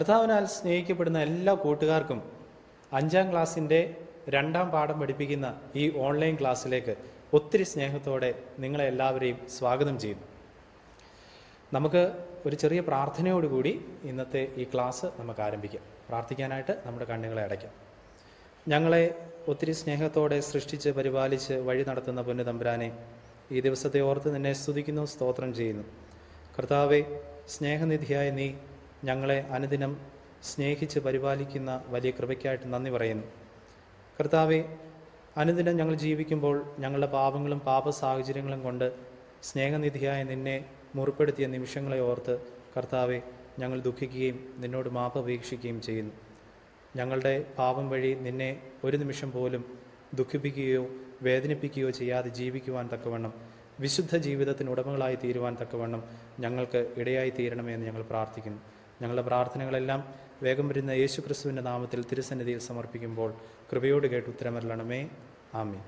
കർത്താവിനാൽ സ്നേഹിക്കപ്പെടുന്ന എല്ലാ കൂട്ടുകാർക്കും അഞ്ചാം ക്ലാസ്സിൻ്റെ രണ്ടാം പാഠം പഠിപ്പിക്കുന്ന ഈ ഓൺലൈൻ ക്ലാസ്സിലേക്ക് ഒത്തിരി സ്നേഹത്തോടെ നിങ്ങളെ എല്ലാവരെയും സ്വാഗതം ചെയ്യുന്നു നമുക്ക് ഒരു ചെറിയ പ്രാർത്ഥനയോടുകൂടി ഇന്നത്തെ ഈ ക്ലാസ് നമുക്ക് ആരംഭിക്കാം പ്രാർത്ഥിക്കാനായിട്ട് നമ്മുടെ കണ്ണുകളെ അടയ്ക്കാം ഞങ്ങളെ ഒത്തിരി സ്നേഹത്തോടെ സൃഷ്ടിച്ച് പരിപാലിച്ച് വഴി നടത്തുന്ന പൊന്നു തമ്പുരാനെ ഈ ദിവസത്തെ ഓർത്ത് നിന്നെ സ്തുതിക്കുന്നു സ്തോത്രം ചെയ്യുന്നു കർത്താവെ സ്നേഹനിധിയായ നീ ഞങ്ങളെ അനുദിനം സ്നേഹിച്ച് പരിപാലിക്കുന്ന വലിയ കൃപയ്ക്കായിട്ട് നന്ദി പറയുന്നു കർത്താവെ അനുദിനം ഞങ്ങൾ ജീവിക്കുമ്പോൾ ഞങ്ങളുടെ പാപങ്ങളും പാപ സാഹചര്യങ്ങളും കൊണ്ട് സ്നേഹനിധിയായ നിന്നെ മുറിപ്പെടുത്തിയ നിമിഷങ്ങളെ ഓർത്ത് കർത്താവെ ഞങ്ങൾ ദുഃഖിക്കുകയും നിന്നോട് മാപ്പ് അപേക്ഷിക്കുകയും ചെയ്യുന്നു ഞങ്ങളുടെ പാപം വഴി നിന്നെ ഒരു നിമിഷം പോലും ദുഃഖിപ്പിക്കുകയോ വേദനിപ്പിക്കുകയോ ചെയ്യാതെ ജീവിക്കുവാൻ തക്കവണ്ണം വിശുദ്ധ ജീവിതത്തിന് ഉടമകളായി തീരുവാൻ തക്കവണ്ണം ഞങ്ങൾക്ക് ഇടയായി തീരണമേ എന്ന് ഞങ്ങൾ പ്രാർത്ഥിക്കുന്നു ഞങ്ങളുടെ പ്രാർത്ഥനകളെല്ലാം വേഗം വരുന്ന യേശു ക്രിസ്തുവിൻ്റെ നാമത്തിൽ തിരുസന്നിധിയിൽ സമർപ്പിക്കുമ്പോൾ കൃപയോട് കേട്ട് ഉത്തരമരളണമേ ആമീൻ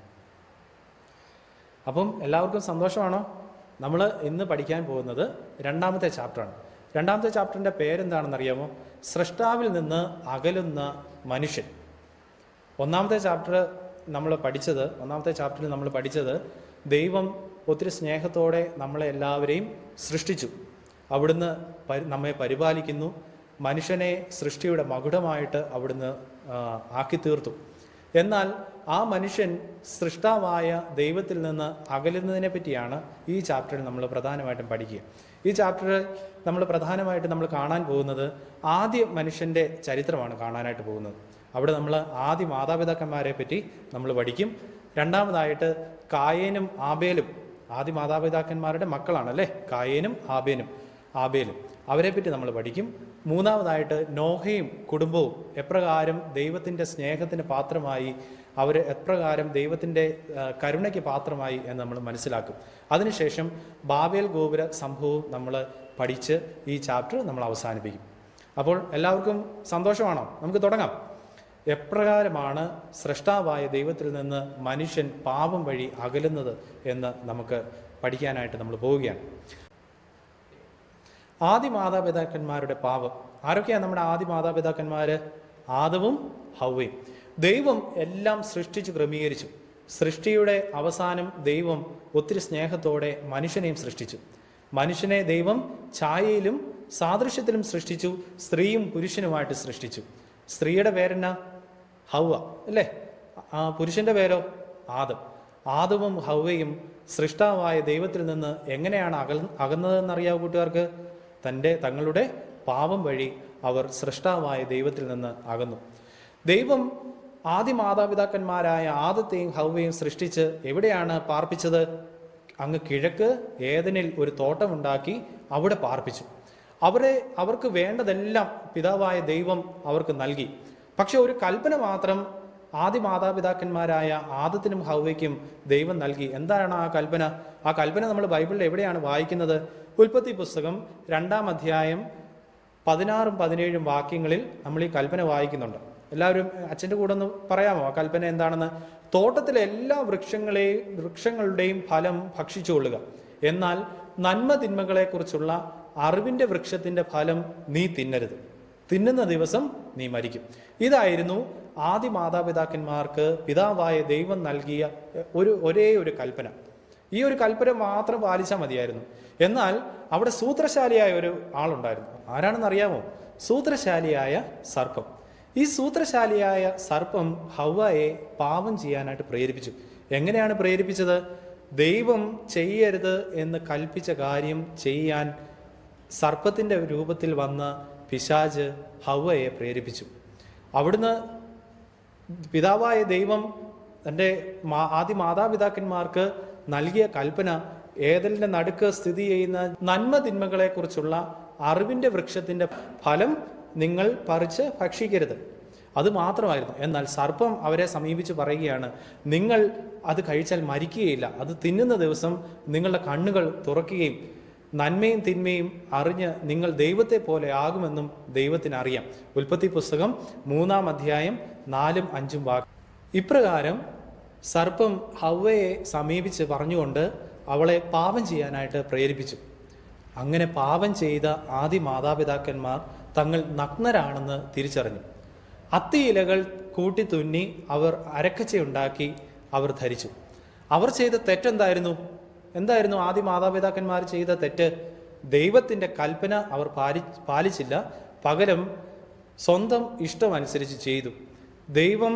അപ്പം എല്ലാവർക്കും സന്തോഷമാണോ നമ്മൾ ഇന്ന് പഠിക്കാൻ പോകുന്നത് രണ്ടാമത്തെ ചാപ്റ്ററാണ് രണ്ടാമത്തെ ചാപ്റ്ററിൻ്റെ പേരെന്താണെന്നറിയാമോ സൃഷ്ടാവിൽ നിന്ന് അകലുന്ന മനുഷ്യൻ ഒന്നാമത്തെ ചാപ്റ്റർ നമ്മൾ പഠിച്ചത് ഒന്നാമത്തെ ചാപ്റ്ററിൽ നമ്മൾ പഠിച്ചത് ദൈവം ഒത്തിരി സ്നേഹത്തോടെ നമ്മളെ എല്ലാവരെയും സൃഷ്ടിച്ചു അവിടുന്ന് പരി നമ്മെ പരിപാലിക്കുന്നു മനുഷ്യനെ സൃഷ്ടിയുടെ മകുടമായിട്ട് അവിടുന്ന് ആ, ആക്കി തീർത്തു എന്നാൽ ആ മനുഷ്യൻ സൃഷ്ടാവായ ദൈവത്തിൽ നിന്ന് അകലുന്നതിനെ പറ്റിയാണ് ഈ ചാപ്റ്ററിൽ നമ്മൾ പ്രധാനമായിട്ടും പഠിക്കുക ഈ ചാപ്റ്ററിൽ നമ്മൾ പ്രധാനമായിട്ട് നമ്മൾ കാണാൻ പോകുന്നത് ആദ്യ മനുഷ്യൻ്റെ ചരിത്രമാണ് കാണാനായിട്ട് പോകുന്നത് അവിടെ നമ്മൾ ആദ്യ മാതാപിതാക്കന്മാരെ പറ്റി നമ്മൾ പഠിക്കും രണ്ടാമതായിട്ട് കായേനും ആബേലും ആദ്യ മാതാപിതാക്കന്മാരുടെ മക്കളാണ് അല്ലേ കായേനും ആബേനും ആബേലും അവരെപ്പറ്റി നമ്മൾ പഠിക്കും മൂന്നാമതായിട്ട് നോഹയും കുടുംബവും എപ്രകാരം ദൈവത്തിൻ്റെ സ്നേഹത്തിന് പാത്രമായി അവർ എപ്രകാരം ദൈവത്തിൻ്റെ ആ, കരുണയ്ക്ക് പാത്രമായി എന്ന് നമ്മൾ മനസ്സിലാക്കും അതിനുശേഷം ബാബേൽ ഗോപുര സംഭവവും നമ്മൾ പഠിച്ച് ഈ ചാപ്റ്റർ നമ്മൾ അവസാനിപ്പിക്കും അപ്പോൾ എല്ലാവർക്കും സന്തോഷമാണോ നമുക്ക് തുടങ്ങാം എപ്രകാരമാണ് സൃഷ്ടാവായ ദൈവത്തിൽ നിന്ന് മനുഷ്യൻ പാപം വഴി അകലുന്നത് എന്ന് നമുക്ക് പഠിക്കാനായിട്ട് നമ്മൾ പോവുകയാണ് ആദി മാതാപിതാക്കന്മാരുടെ പാപം ആരൊക്കെയാണ് നമ്മുടെ ആദി മാതാപിതാക്കന്മാര് ആദവും ഹൗവയും ദൈവം എല്ലാം സൃഷ്ടിച്ചു ക്രമീകരിച്ചു സൃഷ്ടിയുടെ അവസാനം ദൈവം ഒത്തിരി സ്നേഹത്തോടെ മനുഷ്യനെയും സൃഷ്ടിച്ചു മനുഷ്യനെ ദൈവം ഛായയിലും സാദൃശ്യത്തിലും സൃഷ്ടിച്ചു സ്ത്രീയും പുരുഷനുമായിട്ട് സൃഷ്ടിച്ചു സ്ത്രീയുടെ പേരെന്നാ ഹൗവ അല്ലേ ആ പുരുഷന്റെ പേരോ ആദം ആദവും ഹൗവയും സൃഷ്ടാവായ ദൈവത്തിൽ നിന്ന് എങ്ങനെയാണ് അകൽ അകന്നതെന്നറിയാവൂ കൂട്ടുകാർക്ക് തൻ്റെ തങ്ങളുടെ പാപം വഴി അവർ സൃഷ്ടാവായ ദൈവത്തിൽ നിന്ന് അകന്നു ദൈവം ആദ്യ മാതാപിതാക്കന്മാരായ ആദത്തെയും ഹൗവയും സൃഷ്ടിച്ച് എവിടെയാണ് പാർപ്പിച്ചത് അങ്ങ് കിഴക്ക് ഏതനിൽ ഒരു തോട്ടമുണ്ടാക്കി അവിടെ പാർപ്പിച്ചു അവരെ അവർക്ക് വേണ്ടതെല്ലാം പിതാവായ ദൈവം അവർക്ക് നൽകി പക്ഷെ ഒരു കൽപ്പന മാത്രം ആദ്യ മാതാപിതാക്കന്മാരായ ആദത്തിനും ഹൗവയ്ക്കും ദൈവം നൽകി എന്താണ് ആ കൽപ്പന ആ കൽപ്പന നമ്മൾ ബൈബിളിൽ എവിടെയാണ് വായിക്കുന്നത് ഉൽപ്പത്തി പുസ്തകം രണ്ടാം അധ്യായം പതിനാറും പതിനേഴും വാക്യങ്ങളിൽ നമ്മൾ ഈ കൽപ്പന വായിക്കുന്നുണ്ട് എല്ലാവരും അച്ഛൻ്റെ കൂടെ ഒന്ന് പറയാമോ ആ കൽപ്പന എന്താണെന്ന് തോട്ടത്തിലെ എല്ലാ വൃക്ഷങ്ങളെയും വൃക്ഷങ്ങളുടെയും ഫലം ഭക്ഷിച്ചുകൊള്ളുക എന്നാൽ നന്മ തിന്മകളെക്കുറിച്ചുള്ള അറിവിൻ്റെ വൃക്ഷത്തിൻ്റെ ഫലം നീ തിന്നരുത് തിന്നുന്ന ദിവസം നീ മരിക്കും ഇതായിരുന്നു ആദ്യ മാതാപിതാക്കന്മാർക്ക് പിതാവായ ദൈവം നൽകിയ ഒരു ഒരേ ഒരു കൽപ്പന ഈ ഒരു കൽപ്പന മാത്രം പാലിച്ചാൽ മതിയായിരുന്നു എന്നാൽ അവിടെ സൂത്രശാലിയായ ഒരു ആളുണ്ടായിരുന്നു ആരാണെന്ന് അറിയാമോ സൂത്രശാലിയായ സർപ്പം ഈ സൂത്രശാലിയായ സർപ്പം ഹവ്വയെ പാപം ചെയ്യാനായിട്ട് പ്രേരിപ്പിച്ചു എങ്ങനെയാണ് പ്രേരിപ്പിച്ചത് ദൈവം ചെയ്യരുത് എന്ന് കൽപ്പിച്ച കാര്യം ചെയ്യാൻ സർപ്പത്തിൻ്റെ രൂപത്തിൽ വന്ന പിശാജ് ഹവ്വയെ പ്രേരിപ്പിച്ചു അവിടുന്ന് പിതാവായ ദൈവം തൻ്റെ മാ ആദ്യ മാതാപിതാക്കന്മാർക്ക് നൽകിയ കൽപ്പന ഏതലിൻ്റെ നടുക്ക് സ്ഥിതി ചെയ്യുന്ന നന്മ തിന്മകളെക്കുറിച്ചുള്ള അറിവിൻ്റെ വൃക്ഷത്തിൻ്റെ ഫലം നിങ്ങൾ പറിച്ച് ഭക്ഷിക്കരുത് അത് മാത്രമായിരുന്നു എന്നാൽ സർപ്പം അവരെ സമീപിച്ച് പറയുകയാണ് നിങ്ങൾ അത് കഴിച്ചാൽ മരിക്കുകയില്ല അത് തിന്നുന്ന ദിവസം നിങ്ങളുടെ കണ്ണുകൾ തുറക്കുകയും നന്മയും തിന്മയും അറിഞ്ഞ് നിങ്ങൾ ദൈവത്തെ പോലെ ആകുമെന്നും ദൈവത്തിന് അറിയാം ഉൽപ്പത്തി പുസ്തകം മൂന്നാം അധ്യായം നാലും അഞ്ചും വാക്ക് ഇപ്രകാരം സർപ്പം ഹവ്വയെ സമീപിച്ച് പറഞ്ഞുകൊണ്ട് അവളെ പാപം ചെയ്യാനായിട്ട് പ്രേരിപ്പിച്ചു അങ്ങനെ പാപം ചെയ്ത ആദ്യ മാതാപിതാക്കന്മാർ തങ്ങൾ നഗ്നരാണെന്ന് തിരിച്ചറിഞ്ഞു അത്തിയിലകൾ കൂട്ടി തുന്നി അവർ അരക്കച്ചയുണ്ടാക്കി അവർ ധരിച്ചു അവർ ചെയ്ത തെറ്റെന്തായിരുന്നു എന്തായിരുന്നു ആദ്യ മാതാപിതാക്കന്മാർ ചെയ്ത തെറ്റ് ദൈവത്തിൻ്റെ കൽപ്പന അവർ പാലി പാലിച്ചില്ല പകരം സ്വന്തം ഇഷ്ടമനുസരിച്ച് ചെയ്തു ദൈവം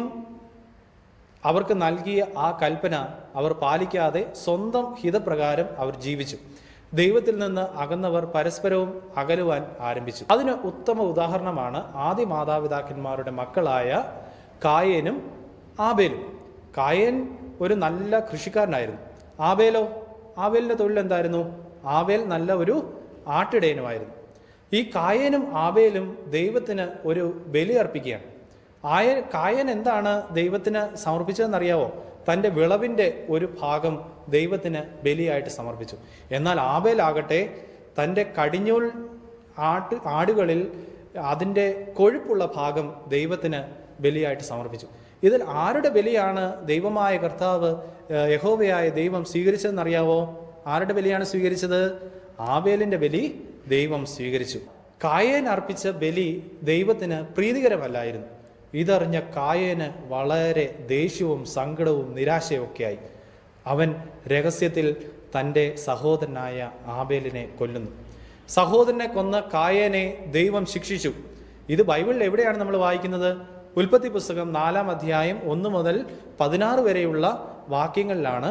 അവർക്ക് നൽകിയ ആ കൽപ്പന അവർ പാലിക്കാതെ സ്വന്തം ഹിതപ്രകാരം അവർ ജീവിച്ചു ദൈവത്തിൽ നിന്ന് അകന്നവർ പരസ്പരവും അകലുവാൻ ആരംഭിച്ചു അതിന് ഉത്തമ ഉദാഹരണമാണ് ആദ്യ മാതാപിതാക്കന്മാരുടെ മക്കളായ കായേനും ആബേലും കായേൻ ഒരു നല്ല കൃഷിക്കാരനായിരുന്നു ആബേലോ ആബേലിന്റെ തൊഴിൽ എന്തായിരുന്നു ആബേൽ നല്ല ഒരു ആട്ടിടയനുമായിരുന്നു ഈ കായേനും ആബേലും ദൈവത്തിന് ഒരു ബലി അർപ്പിക്കുകയാണ് ആയ കായൻ എന്താണ് ദൈവത്തിന് സമർപ്പിച്ചതെന്നറിയാവോ തൻ്റെ വിളവിൻ്റെ ഒരു ഭാഗം ദൈവത്തിന് ബലിയായിട്ട് സമർപ്പിച്ചു എന്നാൽ ആബേലാകട്ടെ തൻ്റെ കടിഞ്ഞൂൽ ആട്ട് ആടുകളിൽ അതിൻ്റെ കൊഴുപ്പുള്ള ഭാഗം ദൈവത്തിന് ബലിയായിട്ട് സമർപ്പിച്ചു ഇതിൽ ആരുടെ ബലിയാണ് ദൈവമായ കർത്താവ് ഏഹ്, യഹോവയായ ദൈവം സ്വീകരിച്ചതെന്നറിയാവോ ആരുടെ ബലിയാണ് സ്വീകരിച്ചത് ആബേലിൻ്റെ ബലി ദൈവം സ്വീകരിച്ചു കായേൻ അർപ്പിച്ച ബലി ദൈവത്തിന് പ്രീതികരമല്ലായിരുന്നു ഇതറിഞ്ഞ കായേന് വളരെ ദേഷ്യവും സങ്കടവും നിരാശയൊക്കെയായി അവൻ രഹസ്യത്തിൽ തൻ്റെ സഹോദരനായ ആബേലിനെ കൊല്ലുന്നു സഹോദരനെ കൊന്ന കായേനെ ദൈവം ശിക്ഷിച്ചു ഇത് ബൈബിളിൽ എവിടെയാണ് നമ്മൾ വായിക്കുന്നത് ഉൽപ്പത്തി പുസ്തകം നാലാം അധ്യായം ഒന്ന് മുതൽ പതിനാറ് വരെയുള്ള വാക്യങ്ങളിലാണ്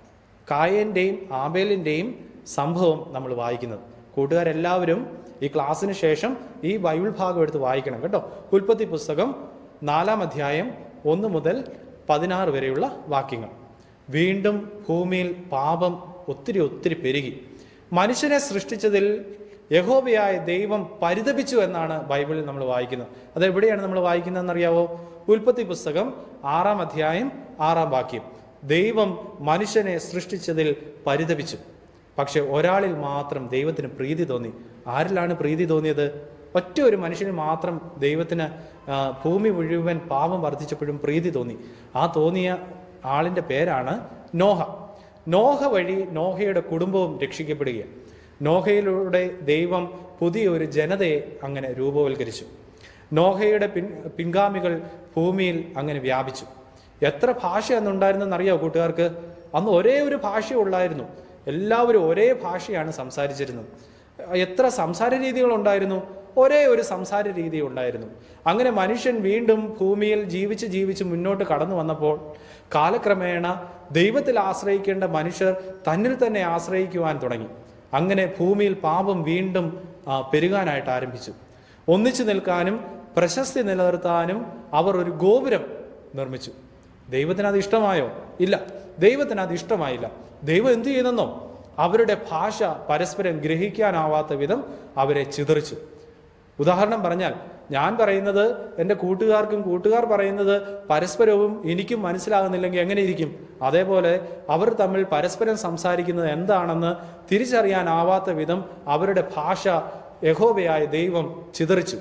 കായന്റെയും ആബേലിന്റെയും സംഭവം നമ്മൾ വായിക്കുന്നത് കൂട്ടുകാരെല്ലാവരും ഈ ക്ലാസ്സിന് ശേഷം ഈ ബൈബിൾ ഭാഗം എടുത്ത് വായിക്കണം കേട്ടോ ഉൽപ്പത്തി പുസ്തകം നാലാം അധ്യായം ഒന്ന് മുതൽ പതിനാറ് വരെയുള്ള വാക്യങ്ങൾ വീണ്ടും ഭൂമിയിൽ പാപം ഒത്തിരി ഒത്തിരി പെരുകി മനുഷ്യനെ സൃഷ്ടിച്ചതിൽ യഹോബയായ ദൈവം പരിതപിച്ചു എന്നാണ് ബൈബിളിൽ നമ്മൾ വായിക്കുന്നത് അത് എവിടെയാണ് നമ്മൾ വായിക്കുന്നതെന്നറിയാവോ ഉൽപ്പത്തി പുസ്തകം ആറാം അധ്യായം ആറാം വാക്യം ദൈവം മനുഷ്യനെ സൃഷ്ടിച്ചതിൽ പരിതപിച്ചു പക്ഷെ ഒരാളിൽ മാത്രം ദൈവത്തിന് പ്രീതി തോന്നി ആരിലാണ് പ്രീതി തോന്നിയത് ഒറ്റ ഒരു മനുഷ്യന് മാത്രം ദൈവത്തിന് ആ, ഭൂമി മുഴുവൻ പാപം വർദ്ധിച്ചപ്പോഴും പ്രീതി തോന്നി ആ തോന്നിയ ആളിൻ്റെ പേരാണ് നോഹ നോഹ വഴി നോഹയുടെ കുടുംബവും രക്ഷിക്കപ്പെടുകയാണ് നോഹയിലൂടെ ദൈവം പുതിയൊരു ജനതയെ അങ്ങനെ രൂപവൽക്കരിച്ചു നോഹയുടെ പിൻ പിൻഗാമികൾ ഭൂമിയിൽ അങ്ങനെ വ്യാപിച്ചു എത്ര ഭാഷ അന്നുണ്ടായിരുന്നെന്ന് അറിയാമോ കൂട്ടുകാർക്ക് അന്ന് ഒരേ ഒരു ഭാഷയേ ഉള്ളായിരുന്നു എല്ലാവരും ഒരേ ഭാഷയാണ് സംസാരിച്ചിരുന്നത് എത്ര സംസാര രീതികൾ ഉണ്ടായിരുന്നു ഒരേ ഒരു സംസാര രീതി ഉണ്ടായിരുന്നു അങ്ങനെ മനുഷ്യൻ വീണ്ടും ഭൂമിയിൽ ജീവിച്ച് ജീവിച്ച് മുന്നോട്ട് കടന്നു വന്നപ്പോൾ കാലക്രമേണ ദൈവത്തിൽ ആശ്രയിക്കേണ്ട മനുഷ്യർ തന്നിൽ തന്നെ ആശ്രയിക്കുവാൻ തുടങ്ങി അങ്ങനെ ഭൂമിയിൽ പാപം വീണ്ടും ആ, പെരുകാനായിട്ട് ആരംഭിച്ചു ഒന്നിച്ചു നിൽക്കാനും പ്രശസ്തി നിലനിർത്താനും അവർ ഒരു ഗോപുരം നിർമ്മിച്ചു ദൈവത്തിന് അത് ഇഷ്ടമായോ ഇല്ല ദൈവത്തിന് അത് ഇഷ്ടമായില്ല ദൈവം എന്തു ചെയ്തെന്നോ അവരുടെ ഭാഷ പരസ്പരം ഗ്രഹിക്കാനാവാത്ത വിധം അവരെ ചിതറിച്ചു ഉദാഹരണം പറഞ്ഞാൽ ഞാൻ പറയുന്നത് എൻ്റെ കൂട്ടുകാർക്കും കൂട്ടുകാർ പറയുന്നത് പരസ്പരവും എനിക്കും മനസ്സിലാകുന്നില്ലെങ്കിൽ എങ്ങനെ ഇരിക്കും അതേപോലെ അവർ തമ്മിൽ പരസ്പരം സംസാരിക്കുന്നത് എന്താണെന്ന് തിരിച്ചറിയാനാവാത്ത വിധം അവരുടെ ഭാഷ യഹോബയായ ദൈവം ചിതറിച്ചു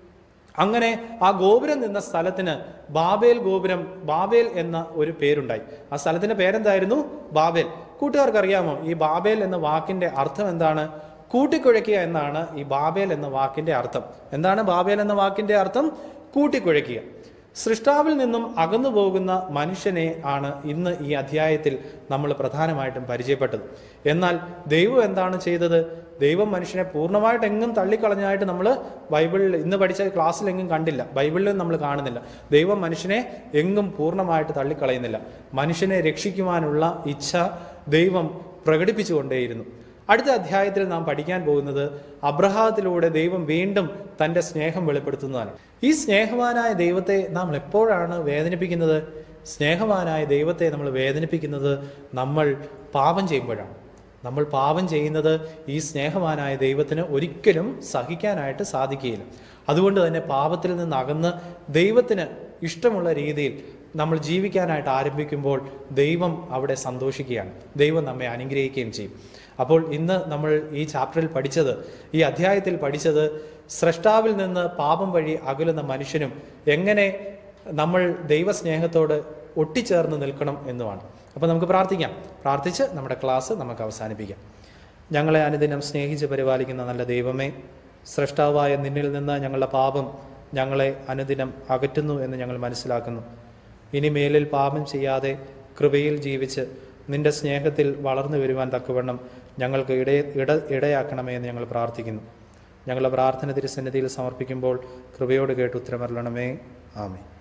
അങ്ങനെ ആ ഗോപുരം നിന്ന സ്ഥലത്തിന് ബാബേൽ ഗോപുരം ബാബേൽ എന്ന ഒരു പേരുണ്ടായി ആ സ്ഥലത്തിന്റെ പേരെന്തായിരുന്നു ബാബേൽ കൂട്ടുകാർക്ക് അറിയാമോ ഈ ബാബേൽ എന്ന വാക്കിന്റെ അർത്ഥം എന്താണ് കൂട്ടിക്കുഴയ്ക്കുക എന്നാണ് ഈ ബാബേൽ എന്ന വാക്കിന്റെ അർത്ഥം എന്താണ് ബാബേൽ എന്ന വാക്കിന്റെ അർത്ഥം കൂട്ടിക്കുഴയ്ക്കുക സൃഷ്ടാവിൽ നിന്നും അകന്നു പോകുന്ന മനുഷ്യനെ ആണ് ഇന്ന് ഈ അധ്യായത്തിൽ നമ്മൾ പ്രധാനമായിട്ടും പരിചയപ്പെട്ടത് എന്നാൽ ദൈവം എന്താണ് ചെയ്തത് ദൈവം മനുഷ്യനെ പൂർണ്ണമായിട്ട് എങ്ങും തള്ളിക്കളഞ്ഞായിട്ട് നമ്മൾ ബൈബിളിൽ ഇന്ന് പഠിച്ച ക്ലാസ്സിലെങ്ങും കണ്ടില്ല ബൈബിളിലും നമ്മൾ കാണുന്നില്ല ദൈവം മനുഷ്യനെ എങ്ങും പൂർണ്ണമായിട്ട് തള്ളിക്കളയുന്നില്ല മനുഷ്യനെ രക്ഷിക്കുവാനുള്ള ഇച്ഛ ദൈവം പ്രകടിപ്പിച്ചുകൊണ്ടേയിരുന്നു അടുത്ത അധ്യായത്തിൽ നാം പഠിക്കാൻ പോകുന്നത് അബ്രഹാത്തിലൂടെ ദൈവം വീണ്ടും തൻ്റെ സ്നേഹം വെളിപ്പെടുത്തുന്നതാണ് ഈ സ്നേഹവാനായ ദൈവത്തെ നാം എപ്പോഴാണ് വേദനിപ്പിക്കുന്നത് സ്നേഹവാനായ ദൈവത്തെ നമ്മൾ വേദനിപ്പിക്കുന്നത് നമ്മൾ പാപം ചെയ്യുമ്പോഴാണ് നമ്മൾ പാപം ചെയ്യുന്നത് ഈ സ്നേഹവാനായ ദൈവത്തിന് ഒരിക്കലും സഹിക്കാനായിട്ട് സാധിക്കുകയില്ല അതുകൊണ്ട് തന്നെ പാപത്തിൽ നിന്ന് അകന്ന് ദൈവത്തിന് ഇഷ്ടമുള്ള രീതിയിൽ നമ്മൾ ജീവിക്കാനായിട്ട് ആരംഭിക്കുമ്പോൾ ദൈവം അവിടെ സന്തോഷിക്കുകയാണ് ദൈവം നമ്മെ അനുഗ്രഹിക്കുകയും ചെയ്യും അപ്പോൾ ഇന്ന് നമ്മൾ ഈ ചാപ്റ്ററിൽ പഠിച്ചത് ഈ അധ്യായത്തിൽ പഠിച്ചത് സ്രഷ്ടാവിൽ നിന്ന് പാപം വഴി അകലുന്ന മനുഷ്യനും എങ്ങനെ നമ്മൾ ദൈവസ്നേഹത്തോട് ഒട്ടിച്ചേർന്ന് നിൽക്കണം എന്നുമാണ് അപ്പോൾ നമുക്ക് പ്രാർത്ഥിക്കാം പ്രാർത്ഥിച്ച് നമ്മുടെ ക്ലാസ് നമുക്ക് അവസാനിപ്പിക്കാം ഞങ്ങളെ അനുദിനം സ്നേഹിച്ച് പരിപാലിക്കുന്ന നല്ല ദൈവമേ സൃഷ്ടാവായ നിന്നിൽ നിന്ന് ഞങ്ങളുടെ പാപം ഞങ്ങളെ അനുദിനം അകറ്റുന്നു എന്ന് ഞങ്ങൾ മനസ്സിലാക്കുന്നു ഇനി മേലിൽ പാപം ചെയ്യാതെ കൃപയിൽ ജീവിച്ച് നിന്റെ സ്നേഹത്തിൽ വളർന്നു വരുവാൻ തക്കവണ്ണം ഞങ്ങൾക്ക് ഇട ഇട ഇടയാക്കണമേ എന്ന് ഞങ്ങൾ പ്രാർത്ഥിക്കുന്നു ഞങ്ങളുടെ പ്രാർത്ഥന തിരുസന്നിധിയിൽ സമർപ്പിക്കുമ്പോൾ കൃപയോട് കേട്ട് ഉത്തരമരളണമേ ആമേ